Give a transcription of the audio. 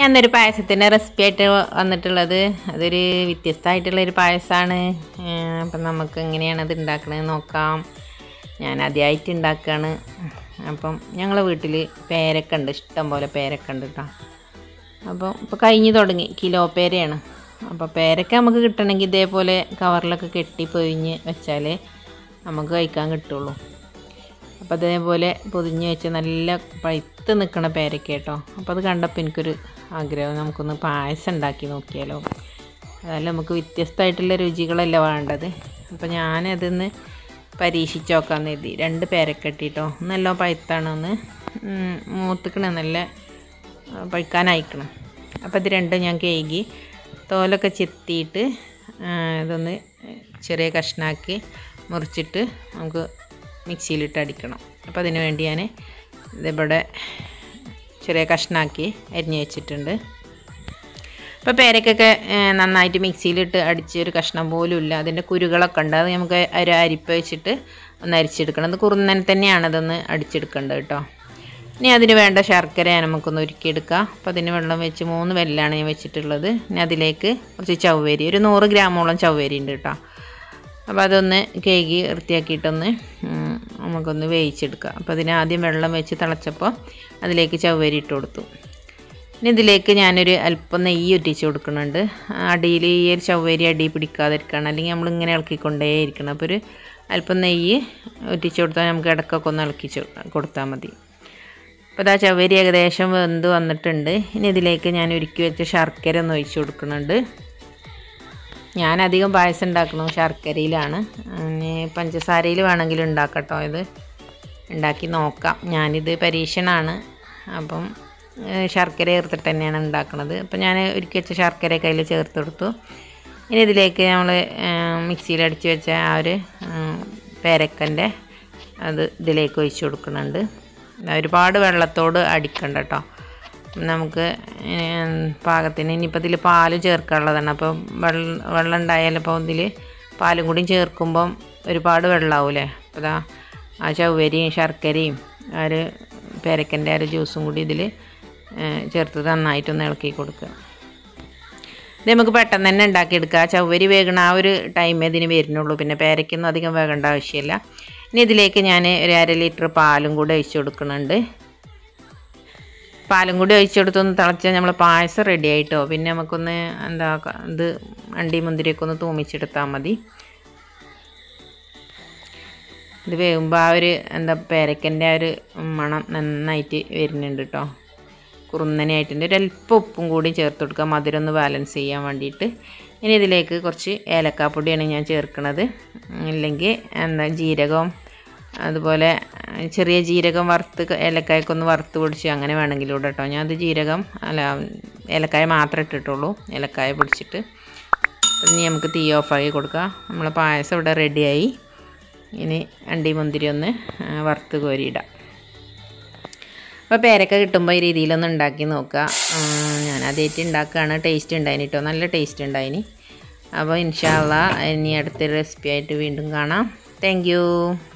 ഞാൻ ഇന്നൊരു പായസത്തിൻ്റെ റെസിപ്പി ആയിട്ട് വന്നിട്ടുള്ളത് അതൊരു വ്യത്യസ്തമായിട്ടുള്ളൊരു പായസമാണ് അപ്പം നമുക്ക് എങ്ങനെയാണ് അത് ഉണ്ടാക്കണത് നോക്കാം ഞാൻ ആദ്യമായിട്ട് ഉണ്ടാക്കുകയാണ് അപ്പം ഞങ്ങളെ വീട്ടിൽ പേരക്ക ഉണ്ട് ഇഷ്ടം പോലെ പേരക്ക ഉണ്ട് കേട്ടോ അപ്പോൾ ഇപ്പോൾ കഴിഞ്ഞ് തുടങ്ങി കിലോ പേരയാണ് അപ്പോൾ പേരക്ക നമുക്ക് കിട്ടണമെങ്കിൽ ഇതേപോലെ കവറിലൊക്കെ കെട്ടി പൊതിഞ്ഞ് വെച്ചാലേ നമുക്ക് കഴിക്കാൻ കിട്ടുള്ളൂ അപ്പോൾ അതേപോലെ പൊതിഞ്ഞ് വെച്ച് നല്ല പഴുത്ത് നിൽക്കണ പേരക്ക കേട്ടോ അപ്പോൾ അത് കണ്ടപ്പോൾ എനിക്കൊരു ആഗ്രഹം നമുക്കൊന്ന് പായസം ഉണ്ടാക്കി നോക്കിയാലോ അതല്ല നമുക്ക് വ്യത്യസ്തമായിട്ടുള്ള രുചികളല്ല വേണ്ടത് അപ്പോൾ ഞാനതൊന്ന് പരീക്ഷിച്ച് നോക്കാമെന്ന് കരുതി രണ്ട് പേരക്ക ഇട്ടിട്ടോ നല്ല പഴുത്താണ് ഒന്ന് മൂത്തിക്കണ നല്ല പഴുക്കാനയക്കണം അപ്പോൾ ഇത് രണ്ടും ഞാൻ കേകി തോലൊക്കെ ചെത്തിയിട്ട് ഇതൊന്ന് ചെറിയ കഷ്ണാക്കി മുറിച്ചിട്ട് നമുക്ക് മിക്സിയിലിട്ട് അടിക്കണം അപ്പോൾ അതിന് വേണ്ടി ഞാൻ ഇതിവിടെ ചെറിയ കഷ്ണാക്കി അരിഞ്ഞ് വെച്ചിട്ടുണ്ട് ഇപ്പോൾ പേരക്കൊക്കെ നന്നായിട്ട് മിക്സിയിലിട്ട് അടിച്ച് ഒരു കഷ്ണം പോലും ഇല്ല അതിൻ്റെ കുരുകളൊക്കെ ഉണ്ട് അത് നമുക്ക് ഒരു അരിപ്പ വെച്ചിട്ട് ഒന്ന് അരിച്ചെടുക്കണം അത് കുറുന്നനെ തന്നെയാണ് അതൊന്ന് അടിച്ചെടുക്കേണ്ടത് കേട്ടോ ഇനി അതിന് വേണ്ട ശർക്കര നമുക്കൊന്ന് ഒരുക്കിയെടുക്കാം അപ്പോൾ അതിന് വെള്ളം വെച്ച് മൂന്ന് വെല്ലാണ് ഞാൻ വെച്ചിട്ടുള്ളത് ഇനി അതിലേക്ക് കുറച്ച് ചവ്വരി ഒരു നൂറ് ഗ്രാമോളം ചവ്വരി ഉണ്ട് കേട്ടോ അപ്പോൾ അതൊന്ന് കേകി വൃത്തിയാക്കിയിട്ടൊന്ന് നമുക്കൊന്ന് വേവിച്ചെടുക്കാം അപ്പോൾ അതിന് ആദ്യം വെള്ളം വെച്ച് തിളച്ചപ്പോൾ അതിലേക്ക് ചവ്വരി ഇട്ട് കൊടുത്തു ഇനി ഇതിലേക്ക് ഞാനൊരു അല്പം നെയ്യ് ഒറ്റിച്ച് കൊടുക്കുന്നുണ്ട് അടിയിൽ ഈ ഒരു ചവ്വരി അടി പിടിക്കാതിരിക്കണം അല്ലെങ്കിൽ നമ്മളിങ്ങനെ ഇളക്കിക്കൊണ്ടേ ഇരിക്കണം അപ്പോൾ ഒരു അല്പം നെയ്യ് ഒറ്റിച്ച് കൊടുത്താൽ നമുക്ക് ഇടയ്ക്കൊക്കെ ഒന്ന് ഇളക്കി കൊടുത്താൽ മതി അപ്പോൾ ഇതാ ചവ്വരി ഏകദേശം വെന്ത് വന്നിട്ടുണ്ട് ഇനി ഇതിലേക്ക് ഞാൻ ഒരുക്കി വെച്ച ശർക്കര ഒന്ന് ഒഴിച്ച് കൊടുക്കുന്നുണ്ട് ഞാൻ അധികം പായസം ഉണ്ടാക്കുന്നത് ശർക്കരയിലാണ് ഇനി പഞ്ചസാരയിൽ വേണമെങ്കിലും ഉണ്ടാക്കട്ടോ ഇത് ഉണ്ടാക്കി നോക്കാം ഞാനിത് പരീക്ഷണമാണ് അപ്പം ശർക്കര ചേർത്തിട്ട് തന്നെയാണ് ഉണ്ടാക്കുന്നത് അപ്പം ഞാൻ ഒരുക്കി വെച്ച ശർക്കര കയ്യിൽ ചേർത്ത് കൊടുത്തു ഇനി ഇതിലേക്ക് നമ്മൾ മിക്സിയിൽ അടിച്ച് വെച്ച ആ ഒരു പേരക്കൻ്റെ അത് ഇതിലേക്ക് ഒഴിച്ച് കൊടുക്കുന്നുണ്ട് ഒരുപാട് വെള്ളത്തോട് അടിക്കണ്ട കേട്ടോ നമുക്ക് പാകത്തിന് ഇനിയിപ്പോൾ ഇതിൽ പാൽ ചേർക്കാനുള്ളതാണ് അപ്പോൾ വെള്ളം വെള്ളം ഉണ്ടായാലും ഇപ്പോൾ ഇതിൽ പാലും കൂടി ചേർക്കുമ്പം ഒരുപാട് വെള്ളമാവൂലേ അപ്പോൾ ഇതാ ആ ചവ്വരിയും ശർക്കരയും ആ ഒരു പേരക്കൻ്റെ ആ ഒരു ജ്യൂസും കൂടി ഇതിൽ ചേർത്ത് നന്നായിട്ടൊന്ന് ഇളക്കി കൊടുക്കുക ഇത് നമുക്ക് പെട്ടെന്ന് തന്നെ ഉണ്ടാക്കിയെടുക്കുക ചവ്വരി വേഗണ ആ ഒരു ടൈമേ ഇതിന് വരുന്നുള്ളൂ പിന്നെ പേരയ്ക്കൊന്നും അധികം വേകേണ്ട ആവശ്യമില്ല ഇനി ഇതിലേക്ക് ഞാൻ ഒരു അര ലിറ്റർ പാലും കൂടി ഒഴിച്ചു കൊടുക്കുന്നുണ്ട് പാലും കൂടി ഒഴിച്ചു കൊടുത്തൊന്ന് തിളച്ചാൽ നമ്മൾ പായസം റെഡി ആയിട്ടോ പിന്നെ നമുക്കൊന്ന് എന്താ ഇത് അണ്ടി മുന്തിരിയൊക്കെ ഒന്ന് തൂമിച്ചെടുത്താൽ മതി ഇത് വേകുമ്പോൾ ആ ഒരു എന്താ പേരക്കൻ്റെ ആ ഒരു മണം നന്നായിട്ട് വരുന്നുണ്ട് കേട്ടോ കുറുന്നനായിട്ടുണ്ട് ഒരു അല്പം ഉപ്പും കൂടി ചേർത്ത് കൊടുക്കുക മധുരം ഒന്ന് ബാലൻസ് ചെയ്യാൻ വേണ്ടിയിട്ട് ഇനി ഇതിലേക്ക് കുറച്ച് ഏലക്കാപ്പൊടിയാണ് ഞാൻ ചേർക്കുന്നത് ഇല്ലെങ്കിൽ എന്താ ജീരകം അതുപോലെ ചെറിയ ജീരകം വറുത്ത് ഏലക്കായൊക്കെ ഒന്ന് വറുത്ത് പൊടിച്ച് അങ്ങനെ വേണമെങ്കിലും ഇടും കേട്ടോ ഞാൻ അത് ജീരകം അല്ല ഏലക്കായ മാത്രമേ ഇട്ടിട്ടുള്ളൂ ഏലക്കായ പൊടിച്ചിട്ട് ഇനി നമുക്ക് തീ ഓഫാക്കി കൊടുക്കാം നമ്മളെ പായസം ഇവിടെ റെഡിയായി ഇനി അണ്ടി മുന്തിരി ഒന്ന് വറുത്ത് കോരിയിടാം അപ്പോൾ പേരക്ക കിട്ടുമ്പോൾ ഈ രീതിയിലൊന്ന് ഉണ്ടാക്കി നോക്കുക ഞാൻ ആദ്യമായിട്ട് ഉണ്ടാക്കുകയാണ് ടേസ്റ്റ് ഉണ്ടായിന് കേട്ടോ നല്ല ടേസ്റ്റ് ഉണ്ടായിന് അപ്പോൾ ഇൻഷാല്ല ഇനി അടുത്തൊരു റെസിപ്പി ആയിട്ട് വീണ്ടും കാണാം താങ്ക്